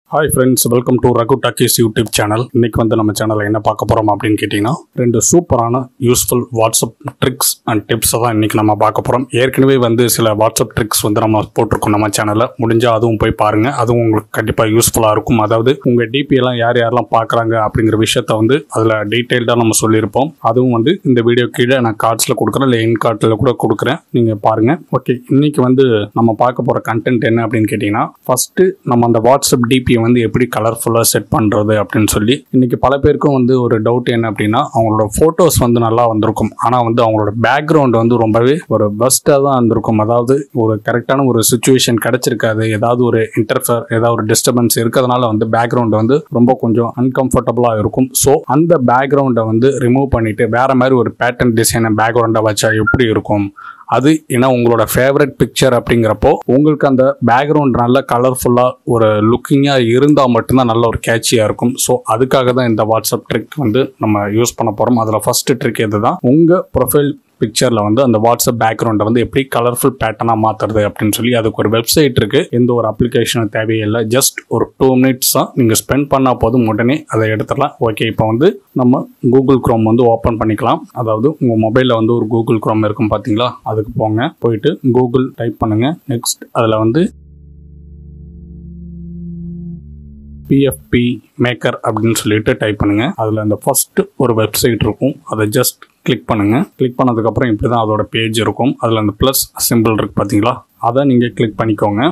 hi friends welcome to Raghu talkies YouTube channel இன்னைக்கு வந்து நம்ம சேனலில் என்ன பார்க்க போகிறோம் அப்படின்னு கேட்டிங்கன்னா ரெண்டு சூப்பரான யூஸ்ஃபுல் வாட்ஸ்அப் ட்ரிக்ஸ் அண்ட் டிப்ஸை தான் இன்னைக்கு நம்ம பார்க்க போகிறோம் ஏற்கனவே வந்து சில வாட்ஸ்அப் ட்ரிக்ஸ் வந்து நம்ம போட்டிருக்கோம் நம்ம சேனலில் முடிஞ்சால் அதுவும் போய் பாருங்கள் அதுவும் உங்களுக்கு கண்டிப்பாக யூஸ்ஃபுல்லாக இருக்கும் அதாவது உங்கள் டிபி எல்லாம் யார் யாரெல்லாம் பார்க்குறாங்க அப்படிங்கிற விஷயத்த வந்து அதில் டீட்டெயில்டாக நம்ம சொல்லியிருப்போம் அதுவும் வந்து இந்த வீடியோ கீழே நான் கார்ட்ஸில் கொடுக்குறேன் இல்லை என் கார்ட்டில் கூட கொடுக்குறேன் நீங்கள் பாருங்கள் ஓகே இன்னைக்கு வந்து நம்ம பார்க்க போகிற கண்டென்ட் என்ன அப்படின்னு கேட்டிங்கன்னா ஃபஸ்ட்டு நம்ம அந்த வாட்ஸ்அப் டிபியை வந்து எப்படி கலர்ஃபுல்லாக செட் பண்ணுறது அப்படின்னு சொல்லி இன்னைக்கு பல பேருக்கும் வந்து ஒரு டவுட் என்ன அப்படின்னா அவங்களோட ஃபோட்டோஸ் வந்து நல்லா வந்திருக்கும் ஆனால் வந்து அவங்களோட பேக்ரவுண்ட் வந்து ரொம்பவே ஒரு பெஸ்ட்டாக தான் இருந்திருக்கும் அதாவது ஒரு கரெக்டான ஒரு சுச்சுவேஷன் கிடைச்சிருக்காது ஏதாவது ஒரு இன்டர்ஃபர் ஏதாவது ஒரு டிஸ்டர்பன்ஸ் இருக்கிறதுனால வந்து பேக்ரவுண்ட் வந்து ரொம்ப கொஞ்சம் அன்கம்ஃபர்டபுளாக இருக்கும் ஸோ அந்த பேக்ரவுண்டை வந்து ரிமூவ் பண்ணிட்டு வேற மாதிரி ஒரு பேட்டர்ன் டிசைனை பேக்ரவுண்டை வச்சா எப்படி இருக்கும் அது ஏன்னா உங்களோட ஃபேவரட் பிக்சர் அப்படிங்கிறப்போ உங்களுக்கு அந்த பேக்ரவுண்ட் நல்ல கலர்ஃபுல்லாக ஒரு லுக்கிங்காக இருந்தால் மட்டும்தான் நல்ல ஒரு கேட்சியாக இருக்கும் ஸோ அதுக்காக தான் இந்த வாட்ஸ்அப் ட்ரிக் வந்து நம்ம யூஸ் பண்ண போகிறோம் அதில் ஃபஸ்ட்டு ட்ரிக் எது தான் உங்கள் ப்ரொஃபைல் பிக்சரில் வந்து அந்த வாட்ஸ்அப் பேக்ரவுண்டை வந்து எப்படி கலர்ஃபுல் பேட்டர்னாக மாற்றுறது அப்படின்னு சொல்லி அதுக்கு ஒரு வெப்சைட் இருக்குது எந்த ஒரு அப்ளிகேஷனும் தேவையில்லை ஜஸ்ட் ஒரு டூ மினிட்ஸ் தான் நீங்கள் ஸ்பெண்ட் பண்ணால் போதும் உடனே அதை எடுத்துடலாம் ஓகே இப்போ வந்து நம்ம கூகுள் குரோம் வந்து ஓப்பன் பண்ணிக்கலாம் அதாவது உங்கள் மொபைலில் வந்து ஒரு கூகுள் குரோம் இருக்கும் பார்த்தீங்களா அதுக்கு போங்க போயிட்டு கூகுள் டைப் பண்ணுங்கள் நெக்ஸ்ட் அதில் வந்து பிஎஃப்பி மேக்கர் அப்படின்னு சொல்லிட்டு டைப் பண்ணுங்க அதில் அந்த ஃபர்ஸ்ட் ஒரு வெப்சைட் இருக்கும் அதை ஜஸ்ட் கிளிக் பண்ணுங்க கிளிக் பண்ணதுக்கப்புறம் இப்படி தான் அதோட பேஜ் இருக்கும் அதில் அந்த ப்ளஸ் சிம்பிள் இருக்கு பார்த்தீங்களா அதை நீங்கள் கிளிக் பண்ணிக்கோங்க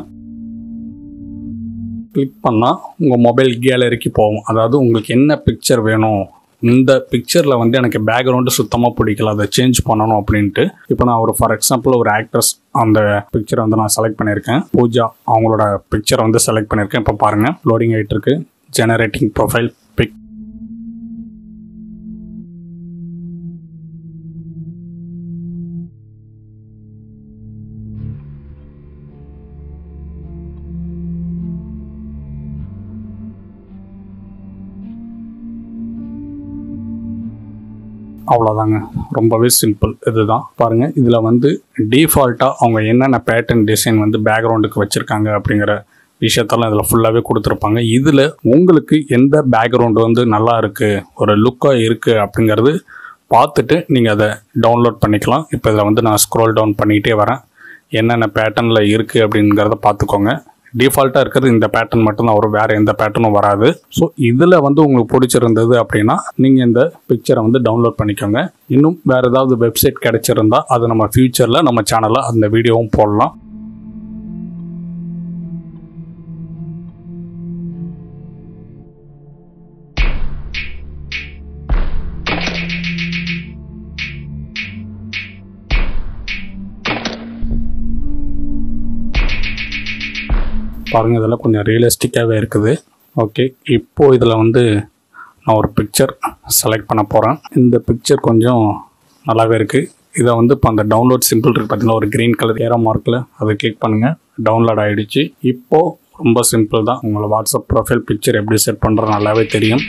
கிளிக் பண்ணால் உங்கள் மொபைல் கேலரிக்கு போகும் அதாவது உங்களுக்கு என்ன பிக்சர் வேணும் இந்த பிக்சரில் வந்து எனக்கு பேக்ரவுண்டு சுத்தமாக பிடிக்கல அதை சேஞ்ச் பண்ணணும் அப்படின்ட்டு இப்போ நான் ஒரு ஃபார் எக்ஸாம்பிள் ஒரு ஆக்ட்ரஸ் அந்த பிக்சரை வந்து நான் செலக்ட் பண்ணியிருக்கேன் பூஜா அவங்களோட பிக்சரை வந்து செலக்ட் பண்ணியிருக்கேன் இப்போ பாருங்கள் லோடிங் ஆகிட்டு இருக்கு ஜெனரேட்டிங் ப்ரொஃபைல் பிக் அவ்வளோதாங்க ரொம்பவே சிம்பிள் இதுதான் பாருங்கள் இதில் வந்து டிஃபால்ட்டாக அவங்க என்னென்ன பேட்டர்ன் டிசைன் வந்து பேக்ரவுண்டுக்கு வச்சுருக்காங்க அப்படிங்கிற விஷயத்தெல்லாம் இதில் ஃபுல்லாகவே கொடுத்துருப்பாங்க இதில் உங்களுக்கு எந்த பேக்ரவுண்டு வந்து நல்லா இருக்குது ஒரு லுக்காக இருக்குது அப்படிங்கிறது பார்த்துட்டு நீங்கள் அதை டவுன்லோட் பண்ணிக்கலாம் இப்போ இதில் வந்து நான் ஸ்க்ரோல் டவுன் பண்ணிகிட்டே வரேன் என்னென்ன பேட்டர்னில் இருக்குது அப்படிங்கிறத பார்த்துக்கோங்க டிஃபால்ட்டாக இருக்கிறது இந்த பேட்டர்ன் மட்டும்தான் வரும் வேறு எந்த பேட்டர்னும் வராது ஸோ இதில் வந்து உங்களுக்கு பிடிச்சிருந்தது அப்படின்னா நீங்கள் இந்த பிக்சரை வந்து டவுன்லோட் பண்ணிக்கோங்க இன்னும் வேறு ஏதாவது வெப்சைட் கிடைச்சிருந்தா அது நம்ம ஃப்யூச்சரில் நம்ம சேனலில் அந்த வீடியோவும் போடலாம் பாருங்கள் இதெல்லாம் கொஞ்சம் ரியலிஸ்டிக்காகவே இருக்குது ஓகே இப்போது இதில் வந்து நான் ஒரு பிக்சர் செலக்ட் பண்ண போகிறேன் இந்த பிக்சர் கொஞ்சம் நல்லாவே இருக்குது இதை வந்து இப்போ அந்த டவுன்லோட் சிம்பிள் இருக்குது பார்த்தீங்கன்னா ஒரு க்ரீன் கலர் ஏரோ மார்க்கில் அதை கிளிக் பண்ணுங்கள் டவுன்லோட் ஆகிடுச்சு இப்போது ரொம்ப சிம்பிள் தான் உங்களை வாட்ஸ்அப் ப்ரொஃபைல் பிக்சர் எப்படி செட் பண்ணுறது நல்லாவே தெரியும்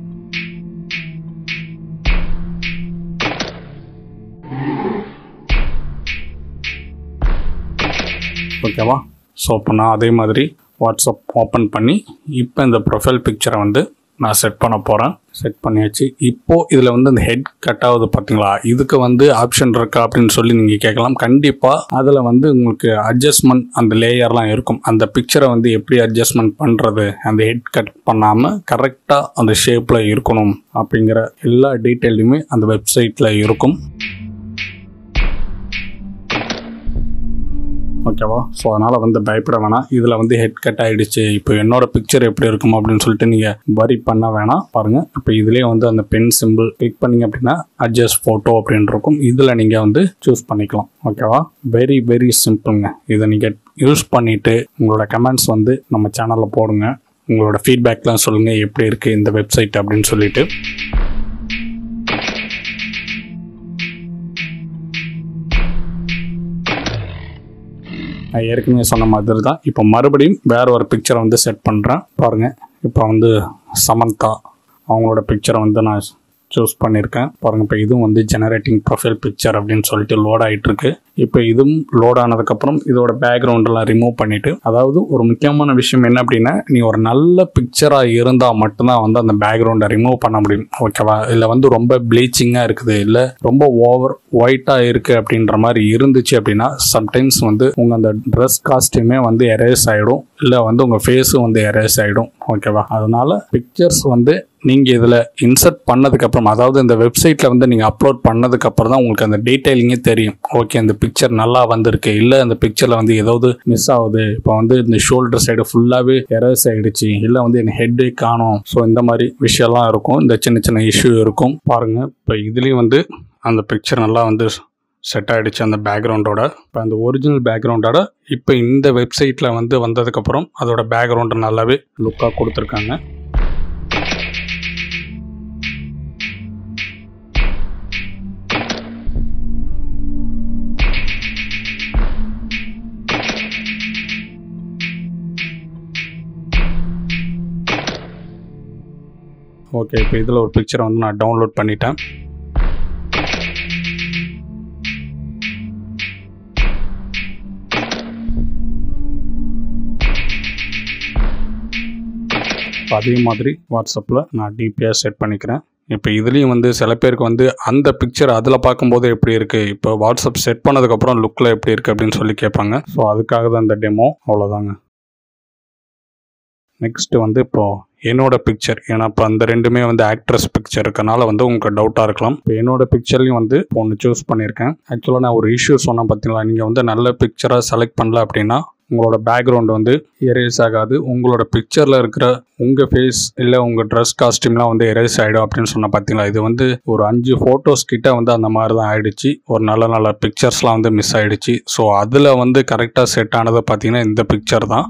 ஓகேவா ஸோ இப்போ நான் அதே மாதிரி வாட்ஸ்அப் ஓப்பன் பண்ணி இப்போ இந்த ப்ரொஃபைல் பிக்சரை வந்து நான் செட் பண்ண போகிறேன் செட் பண்ணியாச்சு இப்போது இதில் வந்து இந்த ஹெட் கட் ஆகுது பார்த்தீங்களா இதுக்கு வந்து ஆப்ஷன் இருக்கா அப்படின்னு சொல்லி நீங்கள் கேட்கலாம் கண்டிப்பாக அதில் வந்து உங்களுக்கு அட்ஜஸ்ட்மெண்ட் அந்த லேயர்லாம் இருக்கும் அந்த பிக்சரை வந்து எப்படி அட்ஜஸ்ட்மெண்ட் பண்ணுறது அந்த ஹெட் கட் பண்ணாமல் கரெக்டாக அந்த ஷேப்பில் இருக்கணும் அப்படிங்கிற எல்லா டீட்டெயிலுமே அந்த வெப்சைட்டில் இருக்கும் ஓகேவா ஸோ அதனால் வந்து பயப்பட வேணாம் இதில் வந்து ஹெட் கட் ஆகிடுச்சு இப்போ என்னோட பிக்சர் எப்படி இருக்கும் அப்படின்னு சொல்லிட்டு நீங்கள் வரி பண்ண வேணாம் பாருங்கள் இப்போ இதுலேயே வந்து அந்த பென் சிம்பிள் கிளிக் பண்ணிங்க அப்படின்னா அட்ஜஸ்ட் ஃபோட்டோ அப்படின்னு இருக்கும் இதில் நீங்கள் வந்து சூஸ் பண்ணிக்கலாம் ஓகேவா வெரி வெரி சிம்பிளுங்க இதை நீங்கள் யூஸ் பண்ணிவிட்டு உங்களோட கமெண்ட்ஸ் வந்து நம்ம சேனலில் போடுங்க உங்களோட ஃபீட்பேக்லாம் சொல்லுங்கள் எப்படி இருக்குது இந்த வெப்சைட் அப்படின்னு சொல்லிட்டு நான் ஏற்கனவே சொன்ன மாதிரி தான் இப்போ மறுபடியும் வேற ஒரு பிக்சரை வந்து செட் பண்ணுறேன் பாருங்கள் இப்போ வந்து சமந்தா அவங்களோட பிக்சரை வந்து நான் சூஸ் பண்ணியிருக்கேன் பாருங்க இப்போ இதுவும் வந்து ஜெனரேட்டிங் ப்ரொஃபைல் பிக்சர் அப்படின்னு சொல்லிட்டு லோட் ஆகிட்டு இருக்கு இப்போ இதுவும் லோட் ஆனதுக்கப்புறம் இதோட பேக்ரவுண்டெல்லாம் ரிமூவ் பண்ணிட்டு அதாவது ஒரு முக்கியமான விஷயம் என்ன அப்படின்னா நீ ஒரு நல்ல பிக்சராக இருந்தால் மட்டும்தான் வந்து அந்த பேக்ரவுண்டை ரிமூவ் பண்ண முடியும் ஓகேவா இல்லை வந்து ரொம்ப ப்ளீச்சிங்காக இருக்குது இல்லை ரொம்ப ஓவர் ஒயிட்டாக இருக்குது அப்படின்ற மாதிரி இருந்துச்சு அப்படின்னா சம்டைம்ஸ் வந்து உங்கள் அந்த ட்ரெஸ் காஸ்டியூமே வந்து எரேஸ் ஆகிடும் இல்லை வந்து உங்கள் ஃபேஸும் வந்து எரேஸ் ஆகிடும் ஓகேவா அதனால பிக்சர்ஸ் வந்து நீங்கள் இதில் இன்சர்ட் பண்ணதுக்கப்புறம் அதாவது இந்த வெப்சைட்டில் வந்து நீங்கள் அப்லோட் பண்ணதுக்கப்புறம் தான் உங்களுக்கு அந்த டீட்டெயிலிங்கே தெரியும் ஓகே இந்த பிக்சர் நல்லா வந்திருக்கு இல்லை அந்த பிக்சரில் வந்து ஏதாவது மிஸ் ஆகுது இப்போ வந்து இந்த ஷோல்டர் சைடு ஃபுல்லாகவே எரேஸ் ஆகிடுச்சு இல்லை வந்து என் ஹெட்டே காணும் ஸோ இந்த மாதிரி விஷயம்லாம் இருக்கும் இந்த சின்ன சின்ன இஷ்யூ இருக்கும் பாருங்கள் இப்போ இதுலேயும் வந்து அந்த பிக்சர் நல்லா வந்து செட் ஆகிடுச்சு அந்த பேக்ரவுண்டோட இப்போ அந்த ஒரிஜினல் பேக்ரவுண்டோட இப்போ இந்த வெப்சைட்டில் வந்து வந்ததுக்கப்புறம் அதோட பேக்ரவுண்டை நல்லாவே லுக்காக கொடுத்துருக்காங்க ஓகே இப்போ இதில் ஒரு பிக்சரை வந்து நான் டவுன்லோட் பண்ணிட்டேன் இப்போ அதே மாதிரி வாட்ஸ்அப்பில் நான் டிபியாக செட் பண்ணிக்கிறேன் இப்போ இதுலேயும் வந்து சில பேருக்கு வந்து அந்த பிக்சர் அதில் பார்க்கும்போது எப்படி இருக்குது இப்போ வாட்ஸ்அப் செட் பண்ணதுக்கப்புறம் லுக்கில் எப்படி இருக்குது அப்படின்னு சொல்லி கேட்பாங்க ஸோ அதுக்காக தான் இந்த டெமோ அவ்வளோதாங்க நெக்ஸ்ட்டு வந்து இப்போது என்னோட பிக்சர் ஏன்னா இப்போ அந்த ரெண்டுமே வந்து ஆக்ட்ரஸ் பிக்சர் இருக்கனால வந்து உங்களுக்கு டவுட்டாக இருக்கலாம் இப்போ என்னோட பிக்சர்லையும் வந்து இப்போ ஒன்று சூஸ் பண்ணியிருக்கேன் ஆக்சுவலாக நான் ஒரு இஷ்யூ சொன்னேன் பார்த்தீங்களா நீங்கள் வந்து நல்ல பிக்சராக செலக்ட் பண்ணல அப்படின்னா உங்களோட பேக்ரவுண்ட் வந்து எரேஸ் ஆகாது உங்களோட பிக்சரில் இருக்கிற உங்கள் ஃபேஸ் இல்லை உங்கள் ட்ரெஸ் காஸ்டியூம்லாம் வந்து எரேஸ் ஆகிடும் அப்படின்னு சொன்ன பார்த்தீங்களா இது வந்து ஒரு அஞ்சு ஃபோட்டோஸ் கிட்ட வந்து அந்த மாதிரி தான் ஆயிடுச்சு ஒரு நல்ல நல்ல பிக்சர்ஸ்லாம் வந்து மிஸ் ஆயிடுச்சு ஸோ அதில் வந்து கரெக்டாக செட் ஆனது பார்த்தீங்கன்னா இந்த பிக்சர் தான்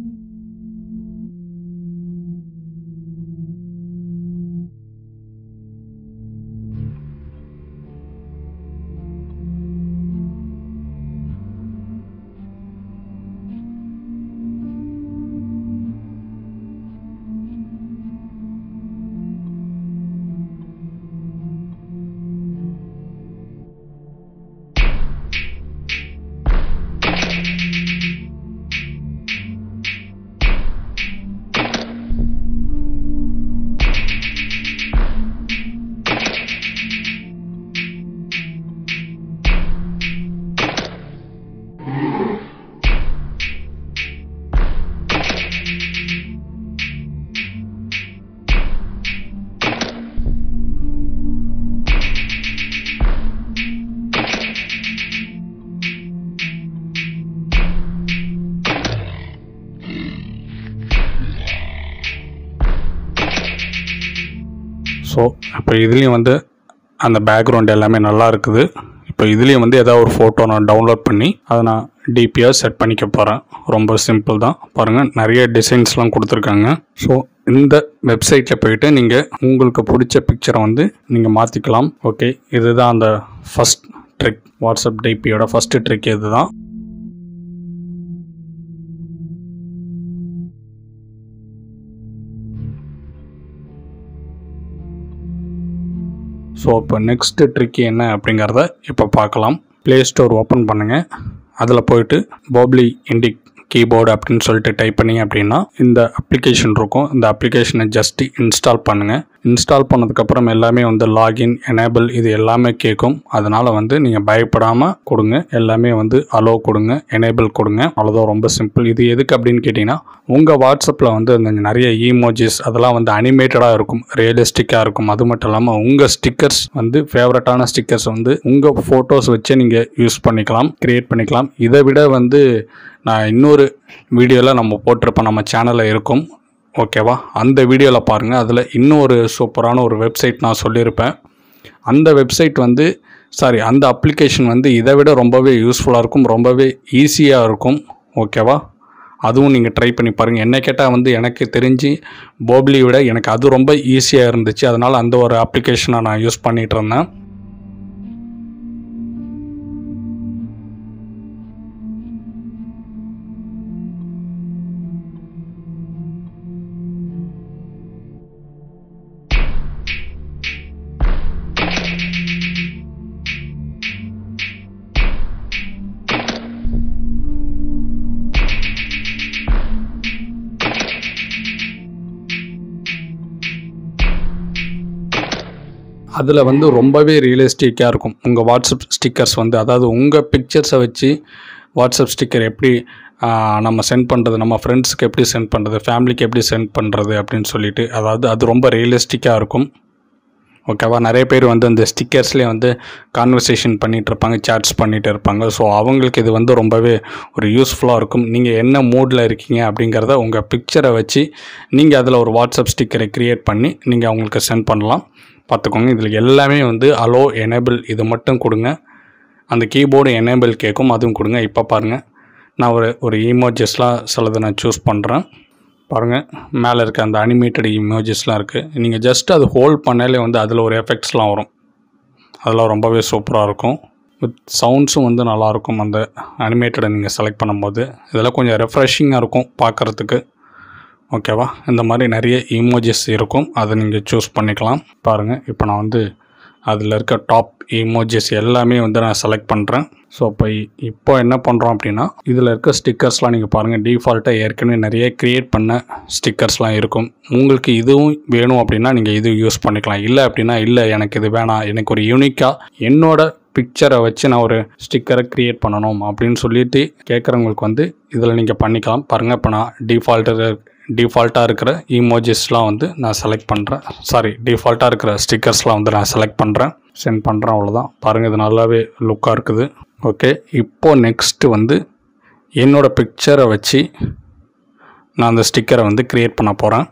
ஸோ இப்போ இதுலேயும் வந்து அந்த பேக்ரவுண்ட் எல்லாமே நல்லா இருக்குது இப்போ இதுலேயும் வந்து ஏதாவது ஒரு ஃபோட்டோ நான் டவுன்லோட் பண்ணி அதை நான் டிபியாக செட் பண்ணிக்க போகிறேன் ரொம்ப சிம்பிள் தான் பாருங்கள் நிறைய டிசைன்ஸ்லாம் கொடுத்துருக்காங்க ஸோ இந்த வெப்சைட்டில் போயிட்டு நீங்கள் உங்களுக்கு பிடிச்ச பிக்சரை வந்து நீங்கள் மாற்றிக்கலாம் ஓகே இதுதான் அந்த ஃபஸ்ட் ட்ரிக் வாட்ஸ்அப் டிபியோட ஃபஸ்ட்டு ட்ரிக் இதுதான் ஸோ இப்போ நெக்ஸ்ட்டு ட்ரிக் என்ன அப்படிங்கிறத இப்போ பார்க்கலாம் ப்ளே ஸ்டோர் ஓப்பன் பண்ணுங்கள் அதில் போயிட்டு பாப்லி இண்டிக் கீபோர்டு அப்படின்னு சொல்லிட்டு டைப் பண்ணீங்க அப்படின்னா இந்த அப்ளிகேஷன் இருக்கும் இந்த அப்ளிகேஷனை ஜஸ்ட் இன்ஸ்டால் பண்ணுங்கள் இன்ஸ்டால் பண்ணதுக்கப்புறம் எல்லாமே வந்து லாகின் எனேபிள் இது எல்லாமே கேட்கும் அதனால் வந்து நீங்கள் பயப்படாமல் கொடுங்க எல்லாமே வந்து அலோ கொடுங்க எனேபிள் கொடுங்க அவ்வளோதான் ரொம்ப சிம்பிள் இது எதுக்கு அப்படின்னு கேட்டிங்கன்னா உங்கள் வாட்ஸ்அப்பில் வந்து அந்த நிறைய ஈமோஜிஸ் அதெல்லாம் வந்து அனிமேட்டடாக இருக்கும் ரியலிஸ்டிக்காக இருக்கும் அது மட்டும் இல்லாமல் உங்கள் ஸ்டிக்கர்ஸ் வந்து ஃபேவரட்டான ஸ்டிக்கர்ஸ் வந்து உங்கள் ஃபோட்டோஸ் வச்சே நீங்கள் யூஸ் பண்ணிக்கலாம் க்ரியேட் பண்ணிக்கலாம் இதை விட வந்து நான் இன்னொரு வீடியோவில் நம்ம போட்டிருப்போம் நம்ம சேனலில் இருக்கும் ஓகேவா அந்த வீடியோவில் பாருங்கள் அதில் இன்னும் ஒரு சூப்பரான ஒரு வெப்சைட் நான் சொல்லியிருப்பேன் அந்த வெப்சைட் வந்து சாரி அந்த அப்ளிகேஷன் வந்து இதை விட ரொம்பவே யூஸ்ஃபுல்லாக இருக்கும் ரொம்பவே ஈஸியாக இருக்கும் ஓகேவா அதுவும் நீங்கள் ட்ரை பண்ணி பாருங்கள் என்ன கேட்டால் வந்து எனக்கு தெரிஞ்சு போப்லி விட எனக்கு அது ரொம்ப ஈஸியாக இருந்துச்சு அதனால் அந்த ஒரு அப்ளிகேஷனை நான் யூஸ் பண்ணிகிட்டு இருந்தேன் அதில் வந்து ரொம்பவே ரியலிஸ்டிக்காக இருக்கும் உங்கள் வாட்ஸ்அப் ஸ்டிக்கர்ஸ் வந்து அதாவது உங்கள் பிக்சர்ஸை வச்சு வாட்ஸ்அப் ஸ்டிக்கர் எப்படி ஆஹ், நம்ம சென்ட் பண்ணுறது நம்ம ஃப்ரெண்ட்ஸுக்கு எப்படி சென்ட் பண்ணுறது ஃபேமிலிக்கு எப்படி சென்ட் பண்ணுறது அப்படின்னு சொல்லிட்டு அதாவது அது ரொம்ப ரியலிஸ்டிக்காக இருக்கும் ஓகேவா நிறைய பேர் வந்து அந்த ஸ்டிக்கர்ஸ்லேயே வந்து கான்வர்சேஷன் பண்ணிகிட்டு இருப்பாங்க சாட்ஸ் பண்ணிகிட்டு இருப்பாங்க ஸோ அவங்களுக்கு இது வந்து ரொம்பவே ஒரு யூஸ்ஃபுல்லாக இருக்கும் நீங்கள் என்ன மூடில் இருக்கீங்க அப்படிங்கிறத உங்கள் பிக்சரை வச்சு நீங்கள் அதில் ஒரு வாட்ஸ்அப் ஸ்டிக்கரை க்ரியேட் பண்ணி நீங்கள் அவங்களுக்கு சென்ட் பண்ணலாம் பார்த்துக்கோங்க இதில் எல்லாமே வந்து அலோ எனேபிள் இது மட்டும் கொடுங்க அந்த கீபோர்டு எனேபிள் கேட்கும் அதுவும் கொடுங்க இப்போ பாருங்கள் நான் ஒரு ஒரு இமோஜஸ்லாம் சிலது நான் சூஸ் பண்ணுறேன் பாருங்கள் மேலே இருக்க அந்த அனிமேட்டட் இமோஜஸ்லாம் இருக்குது நீங்கள் ஜஸ்ட் அது ஹோல்ட் பண்ணாலே வந்து அதில் ஒரு எஃபெக்ட்ஸ்லாம் வரும் அதெல்லாம் ரொம்பவே சூப்பராக இருக்கும் வித் சவுண்ட்ஸும் வந்து நல்லாயிருக்கும் அந்த அனிமேட்டடை நீங்கள் செலக்ட் பண்ணும்போது இதெல்லாம் கொஞ்சம் ரெஃப்ரெஷிங்காக இருக்கும் பார்க்குறதுக்கு ஓகேவா இந்த மாதிரி நிறைய இமோஜஸ் இருக்கும் அதை நீங்கள் சூஸ் பண்ணிக்கலாம் பாருங்கள் இப்போ நான் வந்து அதில் இருக்க டாப் இமோஜஸ் எல்லாமே வந்து நான் செலக்ட் பண்ணுறேன் ஸோ இப்போ இப்போ என்ன பண்ணுறோம் அப்படின்னா இதில் இருக்க ஸ்டிக்கர்ஸ்லாம் நீங்கள் பாருங்கள் டிஃபால்ட்டாக ஏற்கனவே நிறைய க்ரியேட் பண்ண ஸ்டிக்கர்ஸ்லாம் இருக்கும் உங்களுக்கு இதுவும் வேணும் அப்படின்னா நீங்கள் இது யூஸ் பண்ணிக்கலாம் இல்லை அப்படின்னா இல்லை எனக்கு இது வேணாம் எனக்கு ஒரு யூனிக்காக என்னோட பிக்சரை வச்சு நான் ஒரு ஸ்டிக்கரை க்ரியேட் பண்ணணும் அப்படின்னு சொல்லிட்டு கேட்குறவங்களுக்கு வந்து இதில் நீங்கள் பண்ணிக்கலாம் பாருங்கள் இப்போ நான் டிஃபால்ட்டு டிஃபால்ட்டாக இருக்கிற இமோஜிஸ்லாம் வந்து நான் செலக்ட் பண்ணுறேன் சாரி டிஃபால்ட்டாக இருக்கிற ஸ்டிக்கர்ஸ்லாம் வந்து நான் செலக்ட் பண்ணுறேன் சென்ட் பண்ணுறேன் அவ்வளோதான் பாருங்கள் இது நல்லாவே லுக்காக இருக்குது ஓகே இப்போ நெக்ஸ்ட்டு வந்து என்னோடய பிக்சரை வச்சு நான் அந்த ஸ்டிக்கரை வந்து க்ரியேட் பண்ண போகிறேன்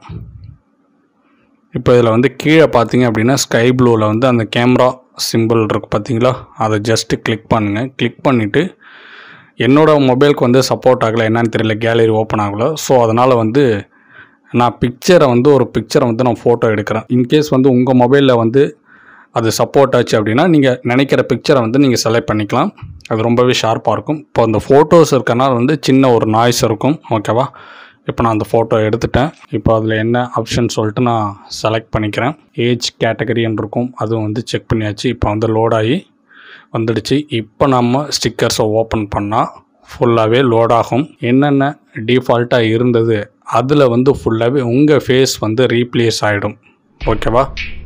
இப்போ இதில் வந்து கீழே பார்த்தீங்க அப்படின்னா ஸ்கை ப்ளூவில் வந்து அந்த கேமரா சிம்பிள் இருக்குது பார்த்தீங்களா அதை ஜஸ்ட்டு கிளிக் பண்ணுங்கள் கிளிக் பண்ணிவிட்டு என்னோட மொபைலுக்கு வந்து சப்போர்ட் ஆகலை என்னன்னு தெரியல கேலரி ஓப்பன் ஆகலை ஸோ அதனால் வந்து நான் பிக்சரை வந்து ஒரு பிக்சரை வந்து நான் ஃபோட்டோ எடுக்கிறேன் இன்கேஸ் வந்து உங்கள் மொபைலில் வந்து அது சப்போர்ட் ஆச்சு அப்படின்னா நீங்கள் நினைக்கிற பிக்சரை வந்து நீங்கள் செலக்ட் பண்ணிக்கலாம் அது ரொம்பவே ஷார்ப்பாக இருக்கும் இப்போ அந்த ஃபோட்டோஸ் இருக்கனால வந்து சின்ன ஒரு நாய்ஸ் இருக்கும் ஓகேவா இப்போ நான் அந்த ஃபோட்டோ எடுத்துட்டேன் இப்போ அதில் என்ன ஆப்ஷன் சொல்லிட்டு நான் செலக்ட் பண்ணிக்கிறேன் ஏஜ் கேட்டகரின்னு இருக்கும் அதுவும் வந்து செக் பண்ணியாச்சு இப்போ வந்து லோட் ஆகி வந்துடுச்சு இப்போ நம்ம ஸ்டிக்கர்ஸை ஓப்பன் பண்ணால் ஃபுல்லாகவே லோட் ஆகும் என்னென்ன டிஃபால்ட்டாக இருந்தது அதில் வந்து ஃபுல்லாகவே உங்கள் ஃபேஸ் வந்து ரீப்ளேஸ் ஆகிடும் ஓகேவா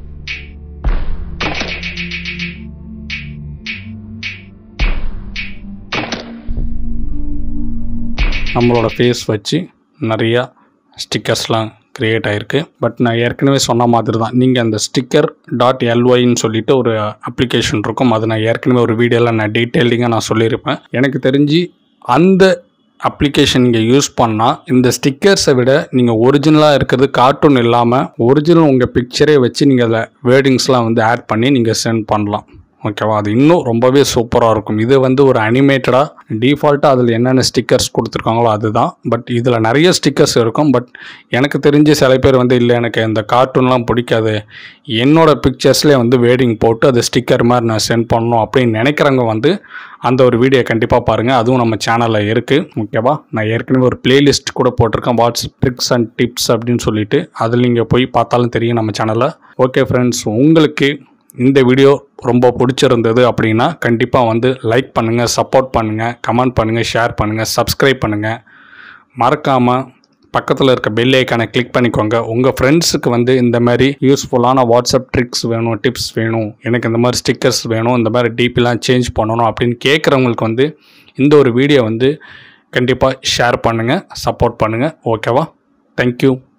நம்மளோட ஃபேஸ் வச்சு நிறையா ஸ்டிக்கர்ஸ்லாம் க்ரியேட் ஆகிருக்கு பட் நான் ஏற்கனவே சொன்ன மாதிரி தான் நீங்கள் அந்த ஸ்டிக்கர் டாட் எல்ஒய்ன்னு சொல்லிட்டு ஒரு அப்ளிகேஷன் இருக்கும் அது நான் ஏற்கனவே ஒரு வீடியோவில் நான் டீட்டெயிலிங்காக நான் சொல்லியிருப்பேன் எனக்கு தெரிஞ்சு அந்த அப்ளிகேஷன் நீங்கள் யூஸ் பண்ணால் இந்த ஸ்டிக்கர்ஸை விட நீங்கள் ஒரிஜினலாக இருக்கிறது கார்ட்டூன் இல்லாமல் ஒரிஜினல் உங்கள் பிக்சரே வச்சு நீங்கள் அதில் வேர்டிங்ஸ்லாம் வந்து ஆட் பண்ணி நீங்கள் சென்ட் பண்ணலாம் ஓகேவா அது இன்னும் ரொம்பவே சூப்பராக இருக்கும் இது வந்து ஒரு அனிமேட்டடாக டிஃபால்ட்டாக அதில் என்னென்ன ஸ்டிக்கர்ஸ் கொடுத்துருக்காங்களோ அதுதான் பட் இதில் நிறைய ஸ்டிக்கர்ஸ் இருக்கும் பட் எனக்கு தெரிஞ்சு சில பேர் வந்து இல்லை எனக்கு இந்த கார்ட்டூன்லாம் பிடிக்காது என்னோட பிக்சர்ஸ்லேயே வந்து வேடிங் போட்டு அது ஸ்டிக்கர் மாதிரி நான் சென்ட் பண்ணணும் அப்படின்னு நினைக்கிறவங்க வந்து அந்த ஒரு வீடியோ கண்டிப்பாக பாருங்கள் அதுவும் நம்ம சேனலில் இருக்குது ஓகேவா நான் ஏற்கனவே ஒரு பிளேலிஸ்ட் கூட போட்டிருக்கேன் வாட்ஸ் ட்ரிக்ஸ் அண்ட் டிப்ஸ் அப்படின்னு சொல்லிட்டு அதில் நீங்கள் போய் பார்த்தாலும் தெரியும் நம்ம சேனலில் ஓகே ஃப்ரெண்ட்ஸ் உங்களுக்கு இந்த வீடியோ ரொம்ப பிடிச்சிருந்தது அப்படின்னா கண்டிப்பாக வந்து லைக் பண்ணுங்கள் சப்போர்ட் பண்ணுங்கள் கமெண்ட் பண்ணுங்கள் ஷேர் பண்ணுங்கள் சப்ஸ்கிரைப் பண்ணுங்கள் மறக்காமல் பக்கத்தில் இருக்க பெல் ஐக்கானை கிளிக் பண்ணிக்கோங்க உங்கள் ஃப்ரெண்ட்ஸுக்கு வந்து இந்த மாதிரி யூஸ்ஃபுல்லான வாட்ஸ்அப் ட்ரிக்ஸ் வேணும் டிப்ஸ் வேணும் எனக்கு இந்த மாதிரி ஸ்டிக்கர்ஸ் வேணும் இந்த மாதிரி டிபிலாம் சேஞ்ச் பண்ணணும் அப்படின்னு கேட்குறவங்களுக்கு வந்து இந்த ஒரு வீடியோ வந்து கண்டிப்பாக ஷேர் பண்ணுங்கள் சப்போர்ட் பண்ணுங்கள் ஓகேவா தேங்க்யூ